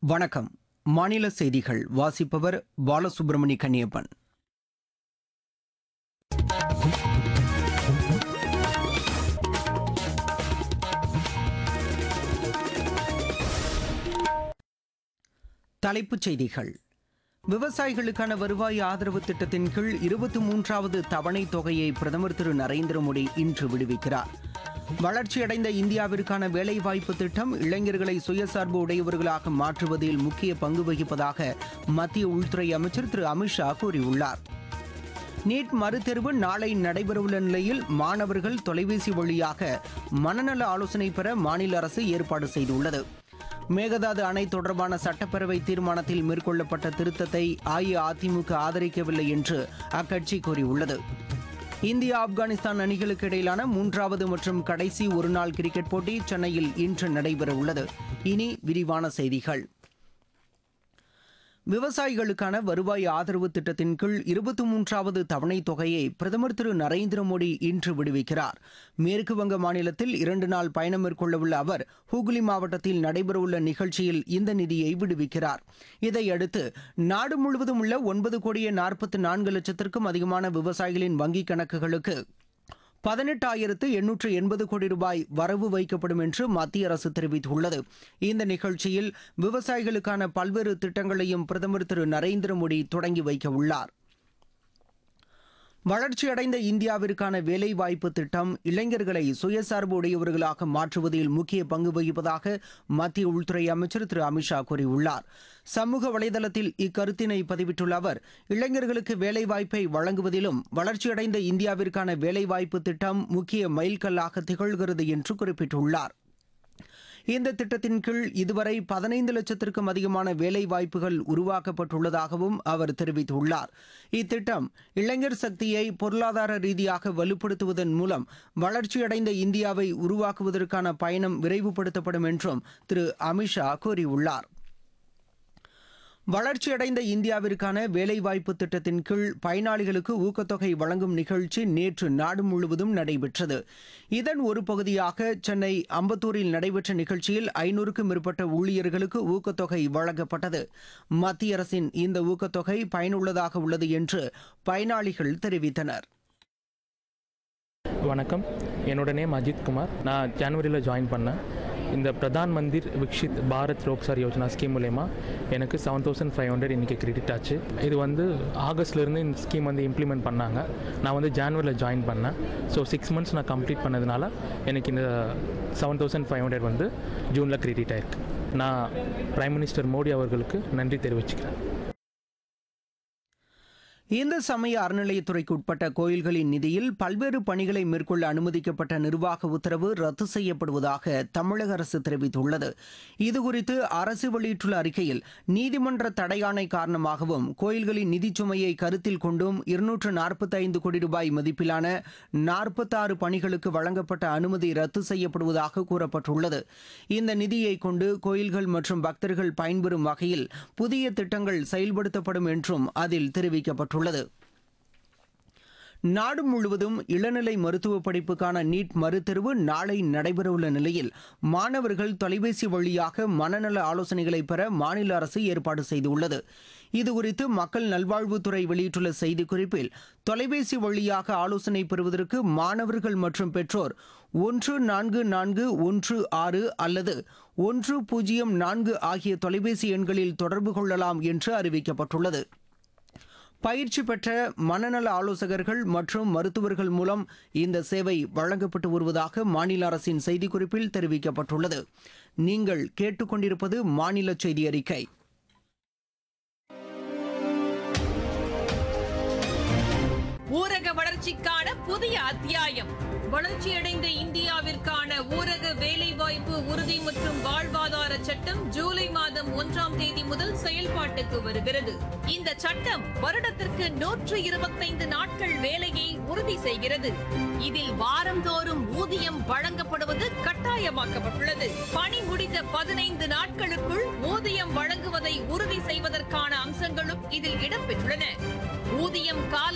வணக்கம் மாநில செய்திகள் வாசிப்பவர் பாலசுப்ரமணி கன்னியப்பன் தலைப்புச் செய்திகள் விவசாயிகளுக்கான வருவாய் ஆதரவு திட்டத்தின் கீழ் இருபத்தி மூன்றாவது தவணை தொகையை பிரதமர் திரு நரேந்திர மோடி இன்று விடுவிக்கிறார் வளர்ச்சியடைந்த இந்தியாவிற்கான வேலைவாய்ப்பு திட்டம் இளைஞர்களை சுயசார்பு உடையவர்களாக மாற்றுவதில் முக்கிய பங்கு வகிப்பதாக மத்திய உள்துறை அமைச்சர் திரு அமித்ஷா கூறியுள்ளார் நீட் மறுதேர்வு நாளை நடைபெறவுள்ள நிலையில் மாணவர்கள் தொலைபேசி வழியாக மனநல ஆலோசனை பெற மாநில அரசு ஏற்பாடு செய்துள்ளது மேகதாது அணை தொடர்பான சட்டப்பேரவை தீர்மானத்தில் மேற்கொள்ளப்பட்ட திருத்தத்தை அஇஅதிமுக ஆதரிக்கவில்லை என்று அக்கட்சி கூறியுள்ளது இந்தியா ஆப்கானிஸ்தான் அணிகளுக்கு இடையிலான மூன்றாவது மற்றும் கடைசி ஒருநாள் கிரிக்கெட் போட்டி சென்னையில் இன்று நடைபெறவுள்ளது இனி விரிவான செய்திகள் விவசாயிகளுக்கான வருவாய் ஆதரவு திட்டத்தின் கீழ் இருபத்தி மூன்றாவது தவணை தொகையை பிரதமர் திரு நரேந்திர மோடி இன்று விடுவிக்கிறார் மேற்கு வங்க மாநிலத்தில் இரண்டு நாள் பயணம் மேற்கொள்ளவுள்ள அவர் ஹூக்ளி மாவட்டத்தில் நடைபெறவுள்ள நிகழ்ச்சியில் இந்த நிதியை விடுவிக்கிறார் இதையடுத்து நாடு முழுவதும் உள்ள ஒன்பது கோடியே நாற்பத்தி நான்கு லட்சத்திற்கும் அதிகமான விவசாயிகளின் வங்கிக் கணக்குகளுக்கு பதினெட்டாயிரத்து எண்ணூற்று எண்பது கோடி ரூபாய் வரவு வைக்கப்படும் என்று மத்திய அரசு தெரிவித்துள்ளது இந்த நிகழ்ச்சியில் விவசாயிகளுக்கான பல்வேறு திட்டங்களையும் பிரதமர் திரு நரேந்திர மோடி தொடங்கி வைக்க உள்ளார் வளர்ச்சியடைந்த இந்தியாவிற்கான வேலைவாய்ப்பு திட்டம் இளைஞர்களை சுயசார்பு உடையவர்களாக மாற்றுவதில் முக்கிய பங்கு வகிப்பதாக மத்திய உள்துறை அமைச்சர் திரு அமித்ஷா கூறியுள்ளார் சமூக வலைதளத்தில் இக்கருத்தினை பதிவிட்டுள்ள அவர் இளைஞர்களுக்கு வேலைவாய்ப்பை வழங்குவதிலும் வளர்ச்சியடைந்த இந்தியாவிற்கான வேலைவாய்ப்பு திட்டம் முக்கிய மைல்கல்லாக திகழ்கிறது என்று குறிப்பிட்டுள்ளார் இந்த திட்டத்தின் கீழ் இதுவரை பதினைந்து லட்சத்திற்கும் அதிகமான வேலை வாய்ப்புகள் உருவாக்கப்பட்டுள்ளதாகவும் அவர் தெரிவித்துள்ளார் இத்திட்டம் இளைஞர் சக்தியை பொருளாதார ரீதியாக வலுப்படுத்துவதன் மூலம் வளர்ச்சியடைந்த இந்தியாவை உருவாக்குவதற்கான பயணம் விரைவுபடுத்தப்படும் என்றும் திரு அமித்ஷா கூறியுள்ளார் வளர்ச்சியடைந்த இந்தியாவிற்கான வேலைவாய்ப்பு திட்டத்தின் கீழ் பயனாளிகளுக்கு ஊக்கத்தொகை வழங்கும் நிகழ்ச்சி நேற்று நாடு முழுவதும் நடைபெற்றது இதன் ஒரு பகுதியாக சென்னை அம்பத்தூரில் நடைபெற்ற நிகழ்ச்சியில் ஐநூறுக்கும் மேற்பட்ட ஊழியர்களுக்கு ஊக்கத்தொகை வழங்கப்பட்டது மத்திய அரசின் இந்த ஊக்கத்தொகை பயனுள்ளதாக உள்ளது என்று பயனாளிகள் தெரிவித்தனர் வணக்கம் என்னோட நேம் அஜித் குமார் நான் ஜனவரியில் ஜாயின் பண்ணேன் இந்த பிரதான் மந்திர் விக்ஷித் பாரத் ரோக்சார் யோஜனா ஸ்கீம் மூலயமா எனக்கு செவன் தௌசண்ட் ஃபைவ் ஹண்ட்ரட் இன்றைக்கி கிரெடிட் ஆச்சு இது வந்து ஆகஸ்ட்லேருந்து இந்த ஸ்கீம் வந்து இம்ப்ளிமெண்ட் பண்ணாங்க நான் வந்து ஜான்வரியில் ஜாயின் பண்ணேன் ஸோ சிக்ஸ் மந்த்ஸ் நான் கம்ப்ளீட் பண்ணதுனால எனக்கு இந்த செவன் தௌசண்ட் ஃபைவ் ஹண்ட்ரட் வந்து ஜூனில் கிரெடிட் ஆயிருக்கு நான் பிரைம் மினிஸ்டர் மோடி அவர்களுக்கு நன்றி தெரிவிச்சுக்கிறேன் இந்து சமய அறநிலையத்துறைக்கு உட்பட்ட கோயில்களின் நிதியில் பல்வேறு பணிகளை மேற்கொள்ள அனுமதிக்கப்பட்ட நிர்வாக உத்தரவு ரத்து செய்யப்படுவதாக தமிழக அரசு தெரிவித்துள்ளது இதுகுறித்து அரசு வெளியிட்டுள்ள அறிக்கையில் நீதிமன்ற தடையாணை காரணமாகவும் கோயில்களின் நிதிச் சுமையை கருத்தில் கொண்டும் இருநூற்று நாற்பத்தி ஐந்து கோடி ரூபாய் மதிப்பிலான நாற்பத்தாறு பணிகளுக்கு வழங்கப்பட்ட அனுமதி ரத்து செய்யப்படுவதாக கூறப்பட்டுள்ளது இந்த நிதியை கொண்டு கோயில்கள் மற்றும் பக்தர்கள் பயன்பெறும் வகையில் புதிய திட்டங்கள் செயல்படுத்தப்படும் என்றும் அதில் தெரிவிக்கப்பட்டுள்ளது உள்ளது நாடு முழுவதும் இளநிலை மருத்துவ படிப்புக்கான நீட் மறுதேர்வு நாளை நடைபெறவுள்ள நிலையில் மாணவர்கள் தொலைபேசி வழியாக மனநல ஆலோசனைகளை பெற மாநில அரசு ஏற்பாடு செய்துள்ளது இதுகுறித்து மக்கள் நல்வாழ்வுத்துறை வெளியிட்டுள்ள செய்திக்குறிப்பில் தொலைபேசி வழியாக ஆலோசனை பெறுவதற்கு மாணவர்கள் மற்றும் பெற்றோர் ஒன்று நான்கு நான்கு ஒன்று ஆறு அல்லது ஒன்று பூஜ்ஜியம் நான்கு ஆகிய தொலைபேசி எண்களில் தொடர்பு கொள்ளலாம் என்று அறிவிக்கப்பட்டுள்ளது பயிற்சி பெற்ற மனநல ஆலோசகர்கள் மற்றும் மருத்துவர்கள் மூலம் இந்த சேவை வழங்கப்பட்டு வருவதாக மாநில அரசின் செய்திக்குறிப்பில் தெரிவிக்கப்பட்டுள்ளது நீங்கள் கேட்டுக்கொண்டிருப்பது மாநில செய்தி அறிக்கை ஊரக வளர்ச்சிக்கான புதிய அத்தியாயம் வளர்ச்சியடைந்த இந்தியாவிற்கான ஊரக வேலைவாய்ப்பு உறுதி மற்றும் வாழ்வாதார சட்டம் ஜூலை மாதம் ஒன்றாம் தேதி முதல் செயல்பாட்டுக்கு வருகிறது இந்த சட்டம் வருடத்திற்கு நூற்று இருபத்தைந்து நாட்கள் வேலையை உறுதி செய்கிறது இதில் வாரந்தோறும் ஊதியம் வழங்கப்படுவது கட்டாயமாக்கப்பட்டுள்ளது பணி முடிந்த பதினைந்து நாட்களுக்குள் ஊதியம் வழங்குவதை உறுதி செய்வதற்கான அம்சங்களும் இதில் இடம்பெற்றுள்ளன ஊதியம் கால